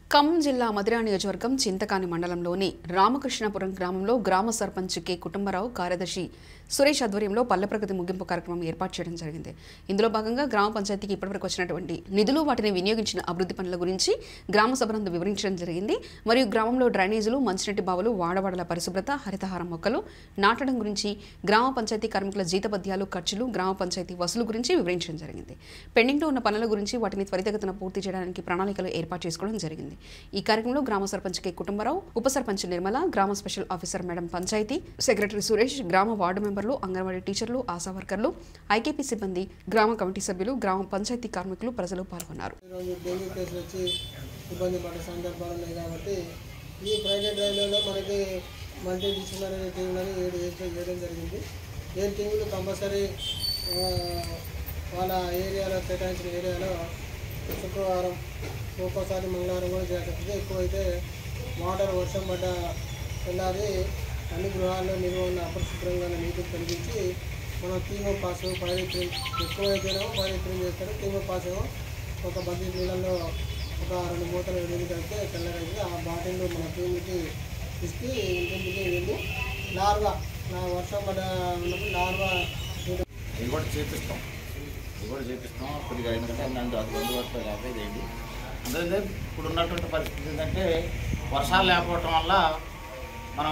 ఖమ్మం జిల్లా మధిరా నియోజకవర్గం చింతకాని మండలంలోని రామకృష్ణపురం గ్రామంలో గ్రామ సర్పంచ్ కె కుటుంబరావు కార్యదర్శి సురేష్ ఆధ్వర్యంలో పల్లె ప్రగతి ముగింపు కార్యక్రమం ఏర్పాటు చేయడం జరిగింది ఇందులో భాగంగా గ్రామ పంచాయతీకి ఇప్పటివరకు వచ్చినటువంటి నిధులు వాటిని వినియోగించిన అభివృద్ధి పనుల గురించి గ్రామ సభనందు వివరించడం జరిగింది మరియు గ్రామంలో డ్రైనేజీలు మంచినీటి బావులు వాడవాడల పరిశుభ్రత హరితహారం మొక్కలు నాటడం గురించి గ్రామ పంచాయతీ కార్మికుల జీతపద్యాలు ఖర్చులు గ్రామ పంచాయతీ వసూలు గురించి వివరించడం జరిగింది పెండింగ్లో ఉన్న పనుల గురించి వాటిని త్వరితగతిన పూర్తి చేయడానికి ప్రణాళికలు ఏర్పాటు చేసుకోవడం జరిగింది ఈ కార్యక్రమంలో గ్రామ సర్పంచ్ కె కుటుంబరావు ఉప సర్పంచ్ నిర్మల గ్రామ special officer madam panchayat secretary Suresh గ్రామ వార్డు మెంబర్లు అంగన్వాడీ టీచర్లు ఆశా వర్కర్లు ఐకేపీ సిబ్బంది గ్రామ కమిటీ సభ్యులు గ్రామ పంచాయతీ కార్మికులు ప్రజలు పాల్గొన్నారు ఈరోజు డెంగ్యూ కేసులు వచ్చి ఇబ్బంది పడే సందర్భాలు ఉన్నాయి కాబట్టి ఈ ప్రైవేట్ రైళ్లలో మనకి మల్టీ డిసిప్లినరీ టీంలని ఏడు ఏర్పాటు చేయడం జరిగింది ఏ టీంలు కంపల్సరీ ఆ, వాళ్ళ ఏరియాలో కేటాయించిన ఏరియాలో శుక్రవారం ఒక్కోసారి మంగళవారం కూడా చేస్తుంది ఎక్కువైతే వాటర్ వర్షం పడ్డ తెల్లారి అన్ని గృహాల్లో నిల్వ ఉన్న అపరిశుభ్రంగా నీటిని తొలగించి మనం టీమో పాస్ పవిత్రం ఎక్కువైతేనేమో పవిత్రం చేస్తారు టీమో పాస్ ఏమో ఒక బకెట్ నీళ్ళల్లో ఒక రెండు మూతలు నీళ్ళు కలిపితే తెల్లగైతే ఆ బాటిల్ మన టీంకి ఇస్తే ఇంటింటికి వెళ్ళి లార్వా నా వర్షం పడ్డ ఉన్నప్పుడు లార్వా ఇది కూడా చేపిస్తాం ఇది కూడా చేపిస్తాం కొద్దిగా ఎందుకంటే నన్ను అది అందుబాటులో లేకపోతే చేయండి అందుకే ఇప్పుడు ఉన్నటువంటి పరిస్థితి ఏంటంటే వర్షాలు లేకపోవటం వల్ల మనం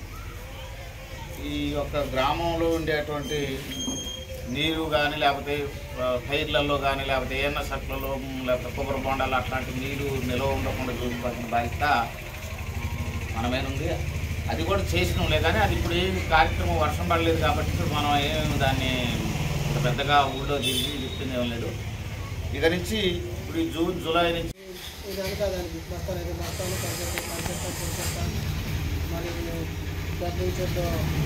ఈ యొక్క గ్రామంలో ఉండేటువంటి నీరు కానీ లేకపోతే ఆ, పైర్లలో కానీ లేకపోతే ఏఎన్ఎ సట్లలో లేకపోతే కొబ్బరి బొండాలు అట్లాంటి నీరు నిల్వ ఉండకుండా చూసుకోవాల్సిన బాధ్యత మన మీద ఉంది అది కూడా చేసినాంలే కానీ అది ఇప్పుడు ఏం కార్యక్రమం వర్షం పడలేదు కాబట్టి ఇప్పుడు మనం ఏం దాన్ని ఇంత పెద్దగా ఊళ్ళో తిరిగి చెప్తుంది ఏం లేదు ఇక నుంచి ఇప్పుడు ఈ జూన్ జూలై నుంచి ఇది అనుక దానికి బస్తాను అయితే బస్తాను పరిచెత్త పరిచెత్త పరిచెత్త మరి డబ్బులు చెట్టు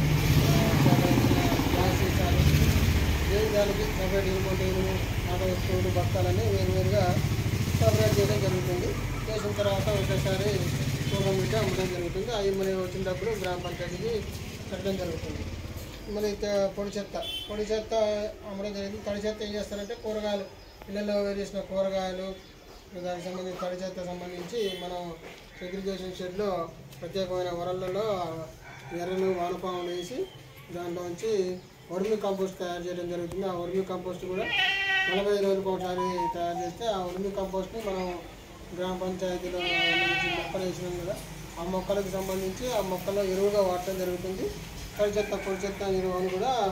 గ్యాస్ ఇచ్చారు దేని దానికి సపరేట్ ఇనుము ఇనుము ఆట వస్తువులు బస్తాలన్నీ వేరువేరుగా సపరేట్ చేయడం జరుగుతుంది చేసిన తర్వాత ఒకసారి తూకం పెట్టి అమ్మడం జరుగుతుంది అవి మరి వచ్చినప్పుడు గ్రామ పంచాయతీకి కట్టడం జరుగుతుంది మరి త- పొడి చెత్త పొడి చెత్త అమ్మడం జరిగింది తడి చెత్త ఏం చేస్తారంటే కూరగాయలు ఇళ్ళలో వేసేసిన కూరగాయలు దానికి సంబంధించి తడి చెత్త సంబంధించి మనం సెగ్రిగేషన్ షెడ్లో ప్రత్యేకమైన వరలలో ఎర్రలు వానపాములు వేసి దాంట్లోంచి వర్మి కంపోస్ట్ తయారు చేయడం జరుగుతుంది ఆ వర్మి కంపోస్ట్ కూడా నలభై రోజులకు ఒకసారి తయారు చేస్తే ఆ వర్మి కంపోస్ట్ని మనం గ్రామ పంచాయతీలో నుంచి మొక్కలు వేసినాం కదా ఆ మొక్కలకు సంబంధించి ఆ మొక్కలో ఎరువుగా వాడటం జరుగుతుంది తడి చెత్త పొడి చెత్త ఎరువును కూడా